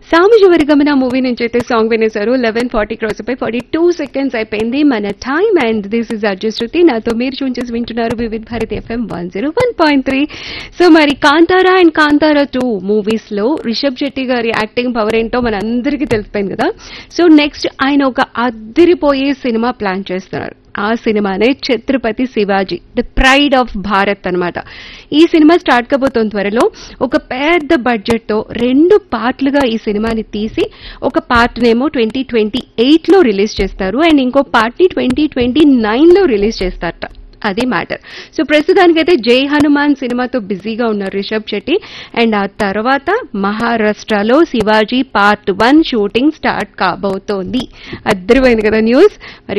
సామజవరి గమన మూవీ నుంచి అయితే సాంగ్ వినేశారు లెవెన్ ఫార్టీ క్రాస్ పై ఫార్టీ టూ సెకండ్స్ అయిపోయింది మన time and this is Arjun Shruti నాతో మీరు చూన్ చేసి వింటున్నారు Vividh Bharati FM one zero one point three so మరి Kantara and Kantara two movies లో రిషబ్ శెట్టి గారి యాక్టింగ్ పవర్ ఏంటో మన అందరికీ తెలిసిపోయింది కదా సో నెక్స్ట్ ఆయన ఒక అద్దరిపోయే సినిమా ప్లాన్ చేస్తున్నారు ఆ సినిమానే Chhatrapati Shivaji the pride of Bharat అన్నమాట ఈ సినిమా స్టార్ట్ కాబోతోంది త్వరలో ఒక పెద్ద బడ్జెట్ తో రెండు పార్ట్లుగా ఈ సినిమాని తీసి ఒక పార్ట్ నేమో ట్వంటీ ట్వంటీ ఎయిట్ లో రిలీజ్ చేస్తారు అండ్ ఇంకో పార్ట్ ని ట్వంటీ ట్వంటీ నైన్ లో రిలీజ్ చేస్తారట అది మ్యాటర్ సో ప్రస్తుతానికైతే జై హనుమాన్ సినిమాతో బిజీగా ఉన్నారు రిషబ్ శెట్టి అండ్ ఆ తర్వాత మహారాష్ట్రలో Shivaji part one shooting start కాబోతోంది అద్దరిపోయింది కదా న్యూస్ మరి